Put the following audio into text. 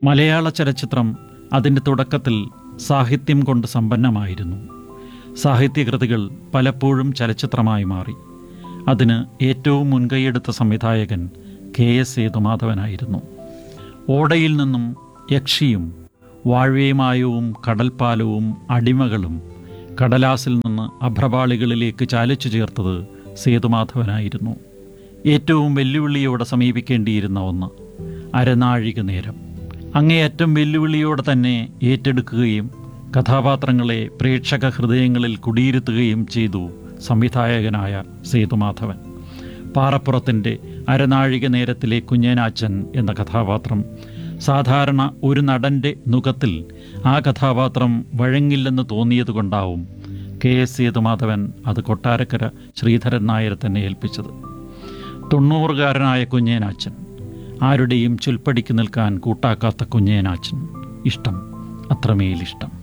മലയാള ചലച്ചിത്രം അതിൻ്റെ തുടക്കത്തിൽ സാഹിത്യം കൊണ്ട് സമ്പന്നമായിരുന്നു സാഹിത്യകൃതികൾ പലപ്പോഴും ചലച്ചിത്രമായി മാറി അതിന് ഏറ്റവും മുൻകൈയെടുത്ത സംവിധായകൻ കെ എസ് സേതുമാധവനായിരുന്നു ഓടയിൽ നിന്നും യക്ഷിയും വാഴവേമായവും കടൽപ്പാലവും അടിമകളും കടലാസിൽ നിന്ന് അഭ്രപാളികളിലേക്ക് ചാലിച്ചു ചേർത്തത് സേതുമാധവനായിരുന്നു ഏറ്റവും വെല്ലുവിളിയോടെ സമീപിക്കേണ്ടിയിരുന്ന ഒന്ന് അരനാഴിക നേരം അങ്ങേയറ്റം വെല്ലുവിളിയോടെ തന്നെ ഏറ്റെടുക്കുകയും കഥാപാത്രങ്ങളെ പ്രേക്ഷക ഹൃദയങ്ങളിൽ കുടിയിരുത്തുകയും ചെയ്തു സംവിധായകനായ സേതുമാധവൻ പാറപ്പുറത്തിൻ്റെ അരനാഴിക നേരത്തിലെ കുഞ്ഞനാച്ചൻ എന്ന കഥാപാത്രം സാധാരണ ഒരു നടൻ്റെ നുഖത്തിൽ ആ കഥാപാത്രം വഴങ്ങില്ലെന്ന് തോന്നിയതുകൊണ്ടാവും കെ എസ് സേതുമാധവൻ അത് കൊട്ടാരക്കര ശ്രീധരൻ നായരെ തന്നെ ഏൽപ്പിച്ചത് തൊണ്ണൂറുകാരനായ കുഞ്ഞേനാച്ചൻ ആരുടെയും ചൊൽപ്പടിക്ക് നിൽക്കാൻ കൂട്ടാക്കാത്ത കുഞ്ഞേനാച്ചൻ ഇഷ്ടം അത്രമേലിഷ്ടം